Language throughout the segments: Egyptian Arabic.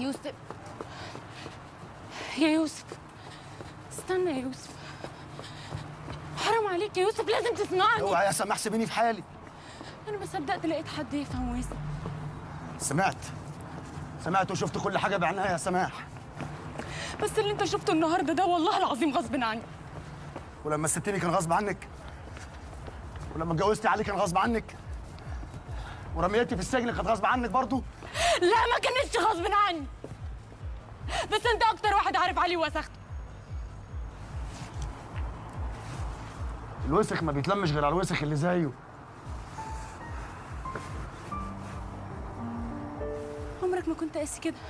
يوسف يا يوسف استنى يا يوسف حرام عليك يا يوسف لازم تسمعني اوعى يا سماح سيبيني في حالي انا ما صدقت لقيت حد يفهم ويسمع سمعت سمعت وشفت كل حاجه بعناها يا سماح بس اللي انت شفته النهارده ده والله العظيم غصب عني ولما سبتني كان غصب عنك ولما اتجوزتي علي كان غصب عنك ورميتي في السجن كانت غصب عنك برضو لا ما كانتش غصب عني بس انت اكتر واحد عارف علي وسخته الوسخ ما بيتلمش غير على الوسخ اللي زيه عمرك ما كنت قاسي كده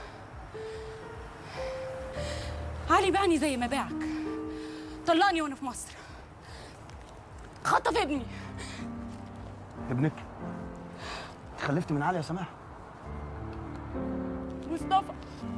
علي باعني زي ما باعك طلقني وانا في مصر خطف ابني ابنك خلفت من علي يا سماح مصطفى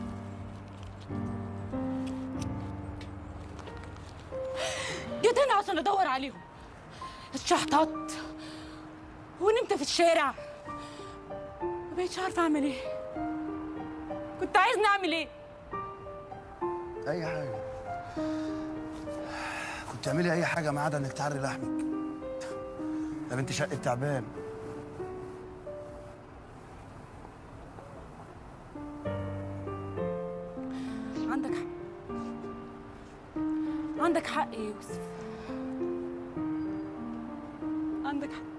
جيت هنا عشان ادور عليهم اتشحططت ونمت في الشارع ما بقتش عارفه اعمل ايه كنت عايزني اعمل ايه اي حاجه كنت تعملي اي حاجه ما عدا انك تعري لحمك يا بنت شق التعبان عندك حق عندك حق يا يوسف عندك حق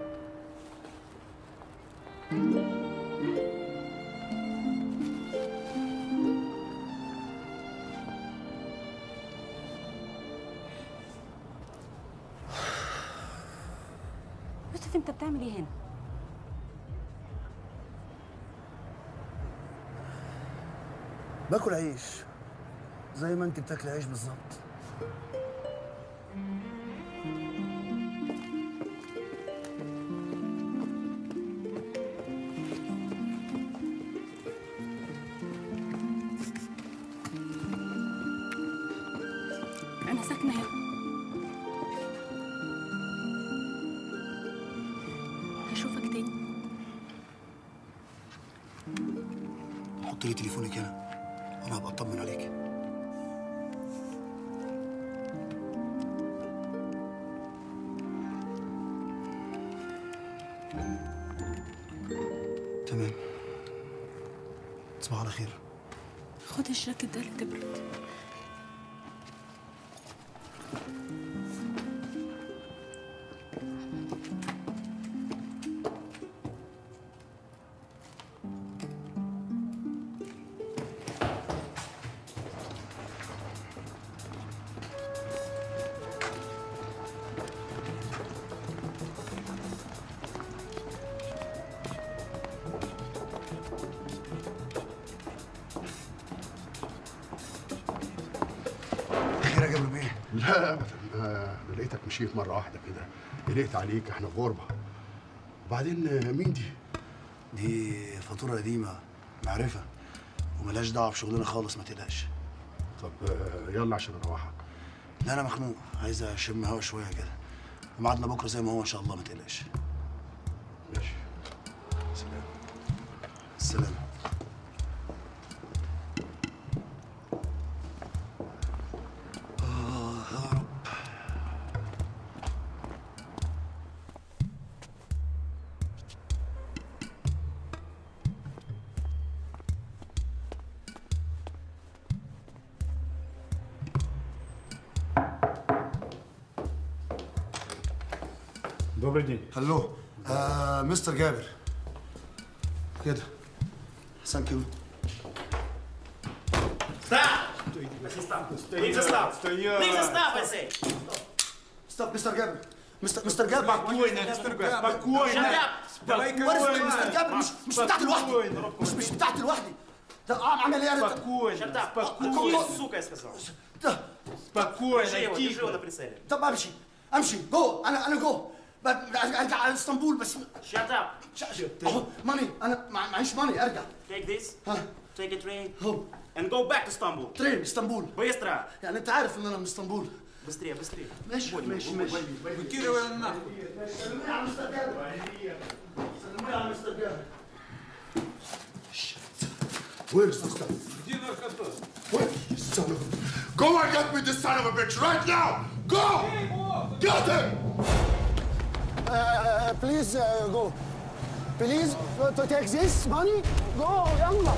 يوسف انت بتعمل ايه هنا باكل عيش زي ما انت بتاكلي عيش بالظبط انا ساكنه هنا هشوفك تاني حط لي تليفونك هنا انا هبقى اطمن عليكي تمام تصبح على خير خد الجاكيت ده اللي تبرد خير يا جابر بيه لا ابدا انا أنا لقيتك مشيت مره واحده كده قلقت عليك احنا في غربه وبعدين آه، مين دي؟ دي فاتوره قديمه معرفه وملهاش دعوه بشغلنا خالص ما تقلقش طب آه، يلا عشان اروحك لا انا مخنوق عايز اشم هوا شويه كده وميعادنا بكره زي ما هو ان شاء الله ما تقلقش ماشي سلام السلام آه يا رب Добрый день. هلو آه مستر جابر كده ثانك يو Please stop. Please stop, I say. ستوب مستر جابر مستر مستر جابر Спокойно, мистер Газ, спокойно. Shut up. Давай-ка وارث спокойно. مستر جابر مش مش بتاعتي لوحدي مش مش بتاعتي لوحدي ده اه عمل ايه يا ريت Спокойно, Shut up. спокойно, Ой, сука, я сказал. ده спокойно, Держи его, держи его на тихо. прицеле. طب امشي امشي جو انا انا جو ب- ارجع على اسطنبول بس Shut up. ش- ش- اهو ماني انا مع- معيش ماني ارجع Take this. ها Take a train. اهو And go back to Istanbul. ترين اسطنبول Быстро. يعني انت عارف ان انا من اسطنبول Быстрее, быстрее. ماشي ماشي ماشي Блокировано нахуй. سلموني على مستر جابر سلموني على مستر جابر Where's the stuff? Иди наркоту. What? You son of a... Go and get me this son of a bitch right now! Go! Get him! بليز جو بليز تو تيك ذيس ماني جو يلا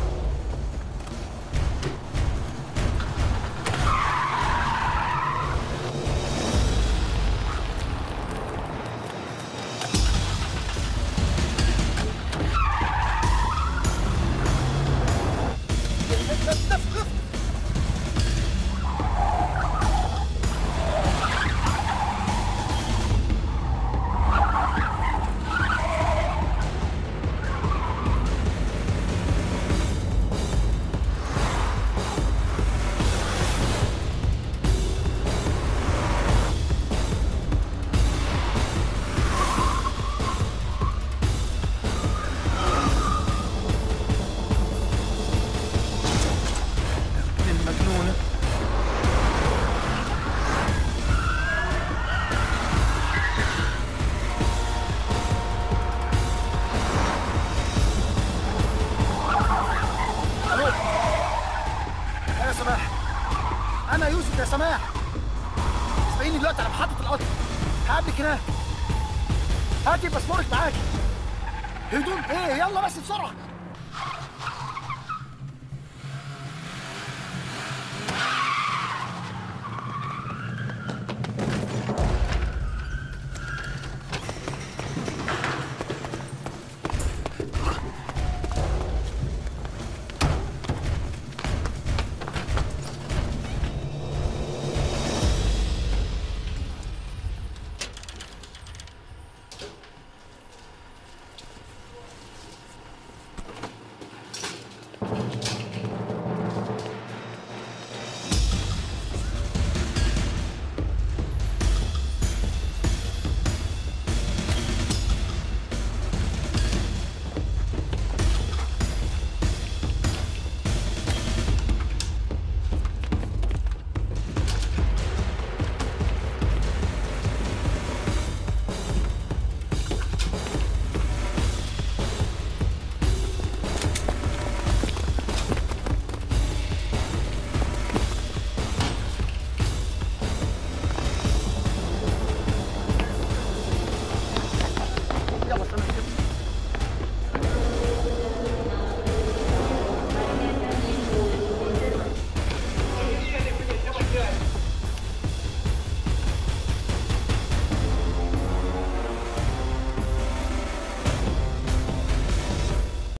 المجنونة الو يا سماح انا يوسف يا سماح اسمعيني دلوقتي على محطة القطر هقابلك هناك هاتي باسبورك معاكي هدوم ايه يلا بس بسرعة